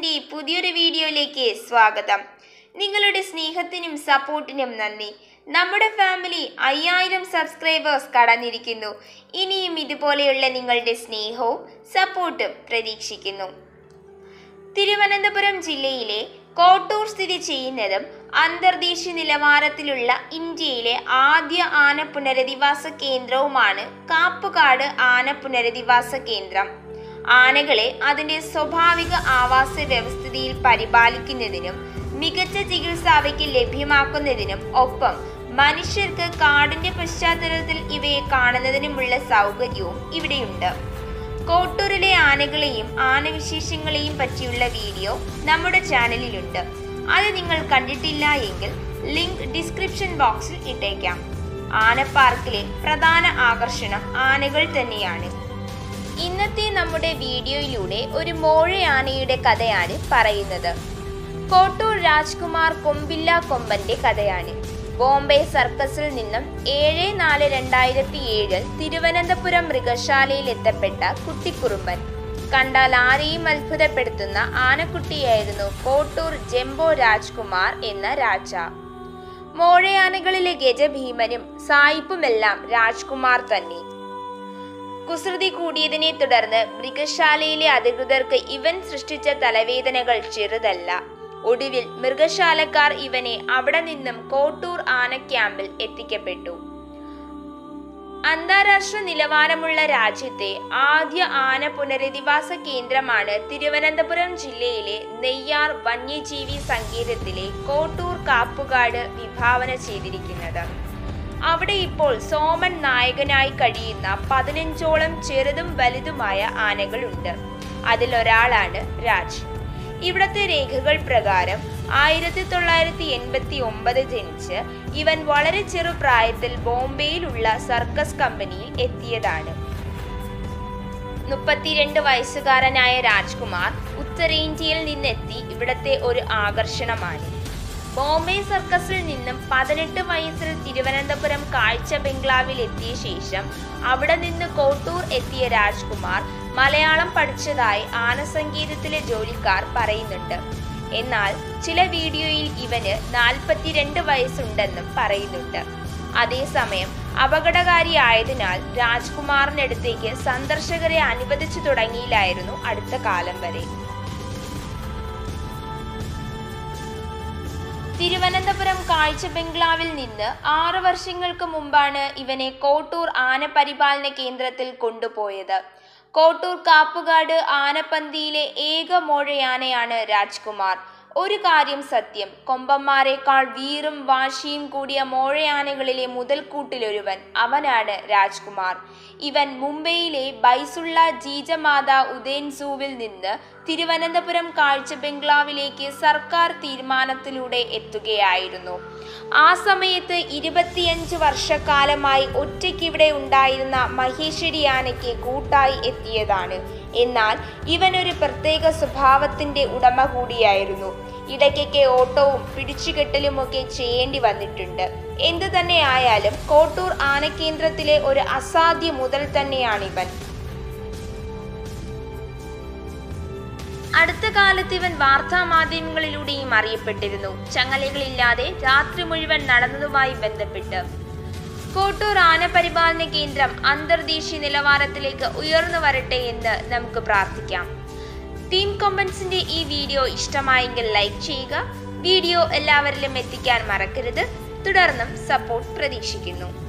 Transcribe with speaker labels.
Speaker 1: ചാനലിന്റെ പുതിയൊരു വീഡിയോയിലേക്ക് സ്വാഗതം നിങ്ങളുടെ സ്നേഹത്തിനും സപ്പോർട്ടിനും നന്ദി നമ്മുടെ ഫാമിലി അയ്യായിരം സബ്സ്ക്രൈബേഴ്സ് കടന്നിരിക്കുന്നു ഇനിയും ഇതുപോലെയുള്ള നിങ്ങളുടെ സ്നേഹവും സപ്പോർട്ടും പ്രതീക്ഷിക്കുന്നു തിരുവനന്തപുരം ജില്ലയിലെ കോട്ടൂർ സ്ഥിതി ചെയ്യുന്നതും അന്തർദേശീയ നിലവാരത്തിലുള്ള ഇന്ത്യയിലെ ആദ്യ ആന പുനരധിവാസ കേന്ദ്രവുമാണ് കാപ്പുകാട് ആന പുനരധിവാസ കേന്ദ്രം ആനകളെ അതിന്റെ സ്വാഭാവിക ആവാസ വ്യവസ്ഥിതിയിൽ പരിപാലിക്കുന്നതിനും മികച്ച ചികിത്സ അവയ്ക്ക് ലഭ്യമാക്കുന്നതിനും ഒപ്പം മനുഷ്യർക്ക് കാടിന്റെ പശ്ചാത്തലത്തിൽ ഇവയെ കാണുന്നതിനുമുള്ള സൗകര്യവും ഇവിടെയുണ്ട് കോട്ടൂരിലെ ആനകളെയും ആനവിശേഷങ്ങളെയും പറ്റിയുള്ള വീഡിയോ നമ്മുടെ ചാനലിലുണ്ട് അത് നിങ്ങൾ കണ്ടിട്ടില്ല എങ്കിൽ ലിങ്ക് ഡിസ്ക്രിപ്ഷൻ ബോക്സിൽ ഇട്ടേക്കാം ആന പാർക്കിലെ പ്രധാന ആകർഷണം ആനകൾ തന്നെയാണ് ഇന്നത്തെ നമ്മുടെ വീഡിയോയിലൂടെ ഒരു മോഴയാനയുടെ കഥയാണ് പറയുന്നത് കോട്ടൂർ രാജ്കുമാർ കൊമ്പില്ല കൊമ്പന്റെ കഥയാണ് ബോംബെ സർക്കസിൽ നിന്നും ഏഴ് നാല് രണ്ടായിരത്തി ഏഴിൽ തിരുവനന്തപുരം മൃഗശാലയിൽ എത്തപ്പെട്ട കുട്ടിക്കുറുമ്പൻ കണ്ടാൽ ആരെയും അത്ഭുതപ്പെടുത്തുന്ന ആനക്കുട്ടിയായിരുന്നു കോട്ടൂർ ജംബോ രാജ്കുമാർ എന്ന രാജ മോഴയാനകളിലെ ഗജഭീമനും സായിപ്പുമെല്ലാം രാജ്കുമാർ തന്നെ കുസൃതി കൂടിയതിനെ തുടർന്ന് മൃഗശാലയിലെ അധികൃതർക്ക് ഇവൻ സൃഷ്ടിച്ച തലവേദനകൾ ചെറുതല്ല ഒടുവിൽ മൃഗശാലക്കാർ ഇവനെ അവിടെ നിന്നും കോട്ടൂർ ആന ക്യാമ്പിൽ എത്തിക്കപ്പെട്ടു അന്താരാഷ്ട്ര നിലവാരമുള്ള രാജ്യത്തെ ആദ്യ ആന പുനരധിവാസ കേന്ദ്രമാണ് തിരുവനന്തപുരം ജില്ലയിലെ നെയ്യാർ വന്യജീവി സങ്കേതത്തിലെ കോട്ടൂർ കാപ്പുകാട് വിഭാവന ചെയ്തിരിക്കുന്നത് അവിടെ ഇപ്പോൾ സോമൻ നായകനായി കഴിയുന്ന പതിനഞ്ചോളം ചെറുതും വലുതുമായ ആനകളുണ്ട് അതിലൊരാളാണ് രാജ് ഇവിടത്തെ രേഖകൾ പ്രകാരം ആയിരത്തി തൊള്ളായിരത്തി എൺപത്തി ഒമ്പത് ജനിച്ച് ഇവൻ വളരെ ചെറുപ്രായത്തിൽ ബോംബെയിലുള്ള സർക്കസ് കമ്പനിയിൽ എത്തിയതാണ് മുപ്പത്തിരണ്ട് വയസ്സുകാരനായ രാജ്കുമാർ ഉത്തരേന്ത്യയിൽ നിന്നെത്തി ഇവിടത്തെ ഒരു ആകർഷണമാണ് ബോംബെ സർക്കസിൽ നിന്നും പതിനെട്ട് വയസ്സിൽ തിരുവനന്തപുരം കാഴ്ച ബംഗ്ലാവിൽ എത്തിയ ശേഷം അവിടെ നിന്ന് കോട്ടൂർ എത്തിയ രാജ്കുമാർ മലയാളം പഠിച്ചതായി ആനസംഗീതത്തിലെ ജോലിക്കാർ പറയുന്നുണ്ട് എന്നാൽ ചില വീഡിയോയിൽ ഇവന് നാൽപ്പത്തിരണ്ട് വയസ്സുണ്ടെന്നും പറയുന്നുണ്ട് അതേസമയം അപകടകാരിയായതിനാൽ രാജ്കുമാറിനടുത്തേക്ക് സന്ദർശകരെ അനുവദിച്ചു തുടങ്ങിയില്ലായിരുന്നു അടുത്ത കാലം വരെ തിരുവനന്തപുരം കാഴ്ച ബംഗ്ലാവിൽ നിന്ന് ആറു വർഷങ്ങൾക്ക് മുമ്പാണ് ഇവനെ കോട്ടൂർ ആന പരിപാലന കേന്ദ്രത്തിൽ കൊണ്ടുപോയത് കോട്ടൂർ കാപ്പുകാട് ആനപ്പന്തിയിലെ ഏക മോഴയാനയാണ് രാജ്കുമാർ ഒരു കാര്യം സത്യം കൊമ്പന്മാരെക്കാൾ വീറും വാശിയും കൂടിയ മോഴയാനകളിലെ മുതൽക്കൂട്ടിലൊരുവൻ അവനാണ് രാജ്കുമാർ ഇവൻ മുംബൈയിലെ ബൈസുള്ള ജീജമാത ഉദയൻ സൂവിൽ നിന്ന് തിരുവനന്തപുരം കാഴ്ച ബംഗ്ലാവിലേക്ക് സർക്കാർ തീരുമാനത്തിലൂടെ എത്തുകയായിരുന്നു ആ സമയത്ത് ഇരുപത്തിയഞ്ച് വർഷക്കാലമായി ഒറ്റയ്ക്കിവിടെ ഉണ്ടായിരുന്ന മഹേശ്വരി ആനയ്ക്ക് കൂട്ടായി എത്തിയതാണ് എന്നാൽ ഇവൻ ഒരു പ്രത്യേക സ്വഭാവത്തിന്റെ ഉടമ കൂടിയായിരുന്നു ഇടയ്ക്കൊക്കെ ഓട്ടവും പിടിച്ചുകെട്ടലുമൊക്കെ ചെയ്യേണ്ടി വന്നിട്ടുണ്ട് എന്തു തന്നെ ആയാലും കോട്ടൂർ ആനക്കേന്ദ്രത്തിലെ ഒരു അസാധ്യ മുതൽ തന്നെയാണിവൻ അടുത്ത കാലത്ത് ഇവൻ വാർത്താ മാധ്യമങ്ങളിലൂടെയും അറിയപ്പെട്ടിരുന്നു ചങ്ങലകളില്ലാതെ രാത്രി മുഴുവൻ നടന്നതുമായി ബന്ധപ്പെട്ട് കോട്ടൂർ ആനപരിപാലന കേന്ദ്രം അന്തർദേശീയ നിലവാരത്തിലേക്ക് ഉയർന്നു വരട്ടെ എന്ന് നമുക്ക് പ്രാർത്ഥിക്കാം ടീം കൊമ്പൻസിന്റെ ഈ വീഡിയോ ഇഷ്ടമായെങ്കിൽ ലൈക്ക് ചെയ്യുക വീഡിയോ എല്ലാവരിലും എത്തിക്കാൻ മറക്കരുത് തുടർന്നും സപ്പോർട്ട് പ്രതീക്ഷിക്കുന്നു